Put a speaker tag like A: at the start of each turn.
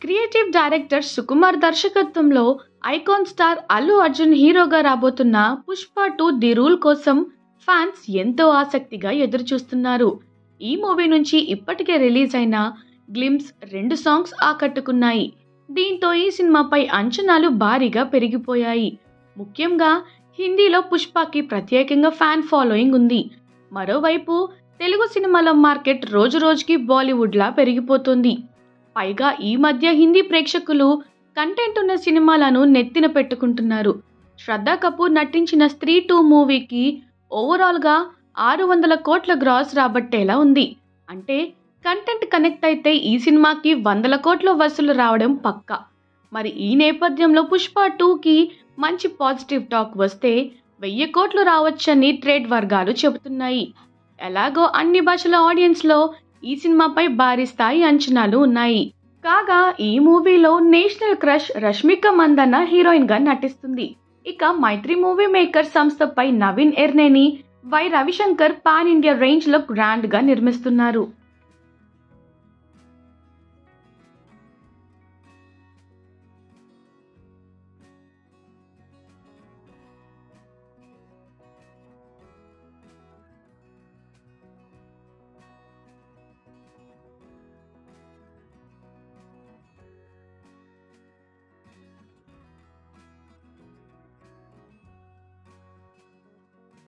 A: creative director Sukumar దర్శకత్వంలో icon star Allu Arjun హీరోగా రాబోతున్న పుష్ప టూ ది రూల్ కోసం ఫ్యాన్స్ ఎంతో ఆసక్తిగా ఎదురుచూస్తున్నారు ఈ మూవీ నుంచి ఇప్పటికే రిలీజ్ అయిన గ్లిమ్స్ రెండు సాంగ్స్ ఆకట్టుకున్నాయి దీంతో ఈ సినిమాపై అంచనాలు భారీగా పెరిగిపోయాయి ముఖ్యంగా హిందీలో పుష్పకి ప్రత్యేకంగా ఫ్యాన్ ఫాలోయింగ్ ఉంది మరోవైపు తెలుగు సినిమాల మార్కెట్ రోజు రోజుకి బాలీవుడ్లా పెరిగిపోతుంది పైగా ఈ మధ్య హిందీ ప్రేక్షకులు కంటెంట్ ఉన్న సినిమాలను నెత్తిన పెట్టుకుంటున్నారు శ్రద్ధా కపూర్ నటించిన స్త్రీ టూ మూవీకి ఓవరాల్గా ఆరు వందల కోట్ల గ్రాస్ రాబట్టేలా ఉంది అంటే కంటెంట్ కనెక్ట్ అయితే ఈ సినిమాకి వందల కోట్ల వసూలు రావడం పక్కా మరి ఈ నేపథ్యంలో పుష్ప టూకి మంచి పాజిటివ్ టాక్ వస్తే వెయ్యి కోట్లు రావచ్చని ట్రేడ్ వర్గాలు చెబుతున్నాయి ఎలాగో అన్ని భాషల ఆడియన్స్లో ఈ సినిమాపై భారీ స్థాయి అంచనాలు ఉన్నాయి కాగా ఈ మూవీలో national crush Rashmika Mandanna heroine గా నటిస్తుంది ఇక మైత్రి మూవీ మేకర్ సంస్థపై Naveen Yerneni Y Ravishankar pan India range లో గ్రాండ్ గా నిర్మిస్తున్నారు